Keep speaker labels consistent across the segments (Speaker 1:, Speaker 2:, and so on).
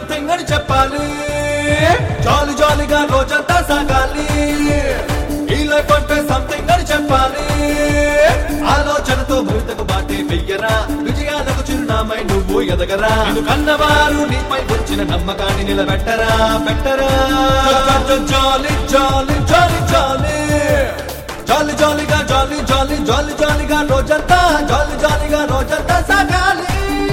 Speaker 1: Something అని చెప్పాలి జాలి జాలిగా రోజంతా సాగాలి ఈ లైఫ్ అంటే సంథింగ్ అని చెప్పాలి ఆలోచనతో భవితకు బాటే వెయ్యరా విజయాలకు చిరునామై నువ్వు ఎదగరా నిన్ను కన్నవారు నీపై వచ్చిన నమ్మకాన్ని నిలబెట్టరా పెట్టరా జాలి జాలి జాలి జాలి జాలి జాలిగా జాలి జాలి జాలి జాలిగా రోజంతా జాలి జాలిగా రోజంతా సాగాలి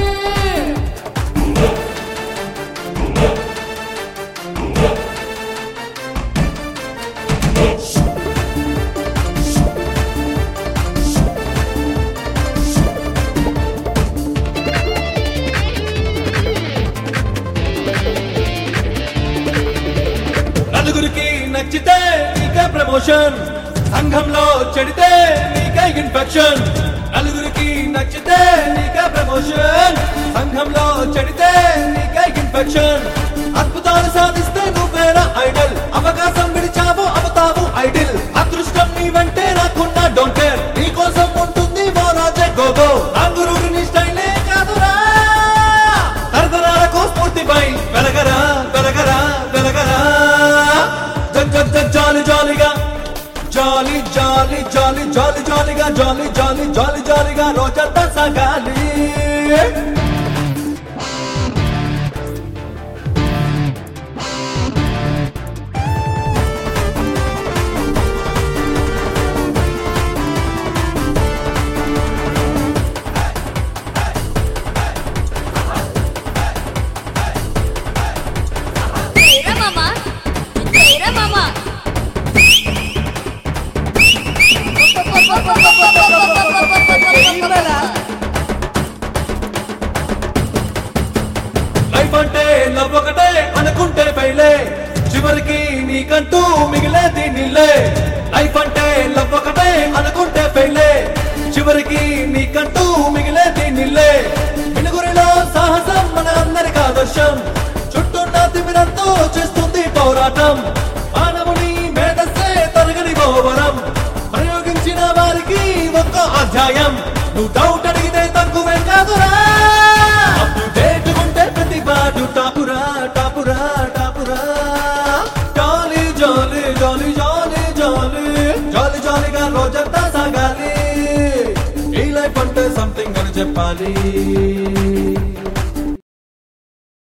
Speaker 1: నలుగురికి నచ్చితే నీకే ప్రమోషన్ సంఘంలో చెడితే నీకే ఇన్ఫెక్షన్ నలుగురికి నచ్చితే నీకే ప్రమోషన్ సంఘంలో చెడితే నీకే ఇన్ఫెక్షన్ అద్భుతాలు సాధిస్తే నువ్వేరా ఐడల్ అవకాశం విడిచావు అవుతావు ఐడిల్ అదృష్టం నీ వెంటే రాకుండా డోంట్ కేర్ నీ కోసం ఉంటుంది ఓ రాజే గోగో అంగురూరు నీ స్టైలే కాదురా తరతరాలకు స్ఫూర్తిపై వెలగరా వెలగరా వెలగరా జగ్ జగ్ జగ్ జాలి జాలిగా జాలి జాలి జాలి జాలి జాలిగా జాలి జాలి జాలి జాలిగా రోజంతా సాగాలి
Speaker 2: Tera mamá. Tera mamá.
Speaker 1: Life అంటే లవ్ ఒకటే అనుకుంటే పైలే చివరికి నీకంటూ మిగిలేది నీళ్ళే లైఫ్ అంటే లవ్ ఒకటే అనుకుంటే పైలే చివరికి నీకంటూ మిగిలేది నీళ్ళే మినుగురిలో సాహసం మన అందరికి ఆదర్శం చుట్టూన్న తిమిరంతో చేస్తుంది పోరాటం మానవుని మేధస్సే తరగని పోవరం ప్రయోగించిన వారికి ఒక్క అధ్యాయం నువ్వు డౌట్ అడిగితే తక్కువే కాదురా అప్డేట్ ఉంటే ప్రతి బాటు టాపురా టాపురా టాపురా జాలి జాలి జాలి జాలి జాలి జాలి జాలిగా రోజంతా సాగాలి ఈ లైఫ్ అంటే సంథింగ్ అని చెప్పాలి